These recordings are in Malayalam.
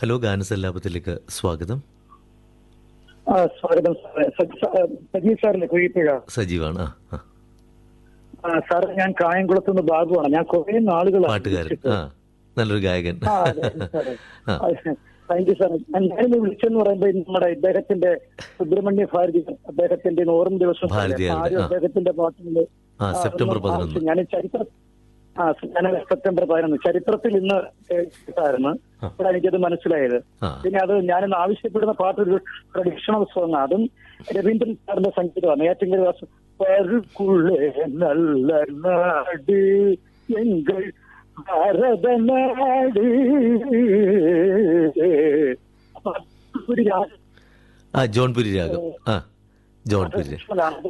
ഹലോ ഗാനസല്ലാപത്തിലേക്ക് സ്വാഗതം ആ സ്വാഗതം സാറേ സജി സാ- സജീവ് സാറിന്റെ കുഴിപ്പുഴ സജീവാണ് ആ ആ ആ സാറ് ഞാൻ കായംകുളത്ത് നിന്ന് ബാബുവാണ് ഞാൻ കുറെ നാളുകളായി പാട്ടുകാരൻ ആ നല്ലൊരു ഗായകൻ ആ, അതെ, സാറേ. ആ. താങ്ക് യു സാർ ഞാനിന്ന് വിളിച്ചെന്ന് പറയുമ്പോൾ നമ്മുടെ ഇദ്ദേഹത്തിന്റെ സുബ്രഹ്മണ്യ ഭാരതി അദ്ദേഹത്തിന്റെ ഓർമ്മ ദിവസം ഭാരതിയാരുടെ, ആരും ആ. അദ്ദേഹത്തിന്റെ പാട്ടില് ആ സെപ്റ്റംബർ പതിനൊന്ന് ഞാൻ ചരിത്ര ആ ഞാൻ സെപ്റ്റംബർ പതിനൊന്ന് ചരിത്രത്തിൽ ഇന്ന് കേട്ടായിരുന്നു ആ. ഇവിടെ എനിക്കത് മനസ്സിലായത് ആ പിന്നെ അത് ഞാനിന്ന് ആവശ്യപ്പെടുന്ന പാട്ട് ഒരു ട്രഡീഷണൽ സോങ് അതും രവീന്ദ്രൻ സാറിന്റെ സംഗീതമാണ് ഏറ്റിങ്കൽ വാസം പരുക്കുള്ളേ നല്ല നാട് എങ്കൾ ഭാരതനാട് അപ്പൊ ഒരു രാ- ആ ജോൺപുരി രാഗം ആ ജോൺപുരി രാഗം.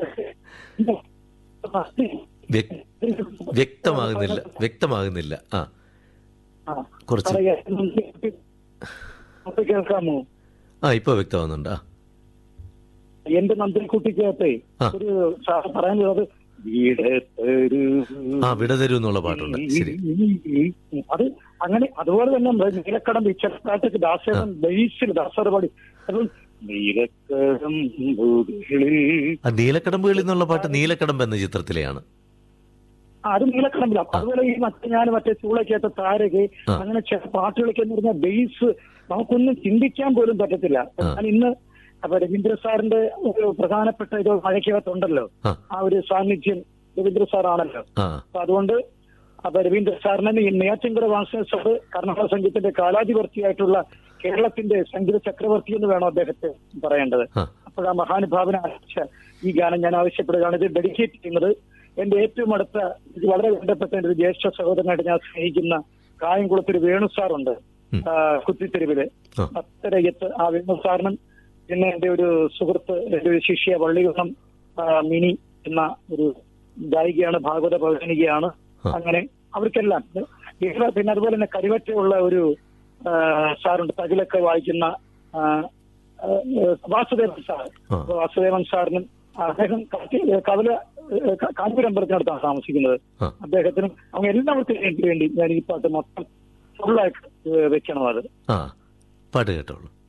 വ്യക്- വ്യക്തമാകുന്നില്ല വ്യക്തമാകുന്നില്ല ആ ആ, കുറച്ച് പറയാ. നമുക്ക് കേൾക്കാമോ ആ ഇപ്പൊ വ്യക്തമാകുന്നുണ്ട് ആ എന്റെ നന്ദിക്കുട്ടിക്കകത്തെ ആ. ഒരു സാർ പറയാനുള്ളത് വീടത്തൊരു ആ വിട തരൂ എന്നുള്ള പാട്ടുണ്ട് ശരി അത് അങ്ങനെ അതുപോലെ തന്നെ നീലക്കടം ഇച്ചക്കാട്ടേക്ക് ദാസേവൻ ബേസിൽ ദാസർ പാടി അപ്പം നീലക്കടം ആ നീലക്കടമ്പുകളിൽ നിന്നുള്ള പാട്ട് നീലക്കടമ്പ് എന്ന ചിത്രത്തിലെയാണ് അത് നീലക്കടമ്പില അതുപോലെ ഈ മറ്റേ ഞാൻ മറ്റേ ചൂളക്കകത്ത് താരകെ ആ. അങ്ങനെ ചില പാട്ടുകളൊക്കെ എന്ന് പറഞ്ഞാൽ ബേസ് നമുക്കൊന്നും ചിന്തിക്കാൻ പോലും പറ്റത്തില്ല ആ. ഞാൻ ഇന്ന് അപ്പൊ രവീന്ദ്ര സാറിന്റെ ഒരു പ്രധാനപ്പെട്ട ഇത് മഴയ്ക്കകത്തുണ്ടല്ലോ ആ ആ ഒരു സാന്നിധ്യം രവീന്ദ്ര സാറാണല്ലോ ആ അപ്പൊ അതുകൊണ്ട് അപ്പൊ രവീന്ദ്ര സാറിനെ ഈ നെയ്യാറ്റിൻകര വാസന സാറ് കർണാടക സംഗീതത്തിന്റെ കാലാധിപർത്തിയായിട്ടുള്ള കേരളത്തിന്റെ സംഗീത ചക്രവർത്തി എന്ന് വേണം അദ്ദേഹത്തെ പറയേണ്ടത് ആ അപ്പോൾ ആ മഹാനുഭാവന അയച്ച ഈ ഗാനം ഞാൻ ആവശ്യപ്പെടുകയാണ് ഇത് ഡെഡിക്കേറ്റ് ചെയ്യുന്നത് എന്റെ ഏറ്റവും അടുത്ത ഇത് വളരെ വേണ്ടപ്പെട്ട എന്റെ ഒരു ജ്യേഷ്ഠ സഹോദരനായിട്ട് ഞാൻ സ്നേഹിക്കുന്ന കായംകുളത്തൊരു വേണു സാറുണ്ട് ഉം. ആ, കുത്തിത്തെരുവില് ആ. അത്തരയത്ത് ആ വേണു സാറിനും പിന്നെ എന്റെ ഒരു സുഹൃത്ത് എന്റെ ഒരു ശിഷ്യ വള്ളികുളം ആ, മിനി എന്ന ഒരു ഗായികയാണ് ഭാഗവത പൗരാണികയാണ് ആ. അങ്ങനെ അവർക്കെല്ലാം ഇത് പിന്നെ അതുപോലെ തന്നെ കരുവറ്റയുള്ള ഒരു ആ, സാറുണ്ട് തകിലൊക്കെ വായിക്കുന്ന ആ, ആ, വാസുദേവൻ സാർ ആ. അപ്പൊ വാസുദേവൻ സാറിനും അദ്ദേഹം കത്തി- കവല കാഞ്ഞിരമ്പലത്തിനടുത്താണ് താമസിക്കുന്നത് ആ. അദ്ദേഹത്തിനും அவங்க എല്ലാവർക്കും വേണ്ടി വേണ്ടി ഞാൻ ഈ പാട്ട് മൊത്തം ഫുള്ളായിട്ട് വെക്കണം അത് ആ പാട്ട് കേട്ടോളൂ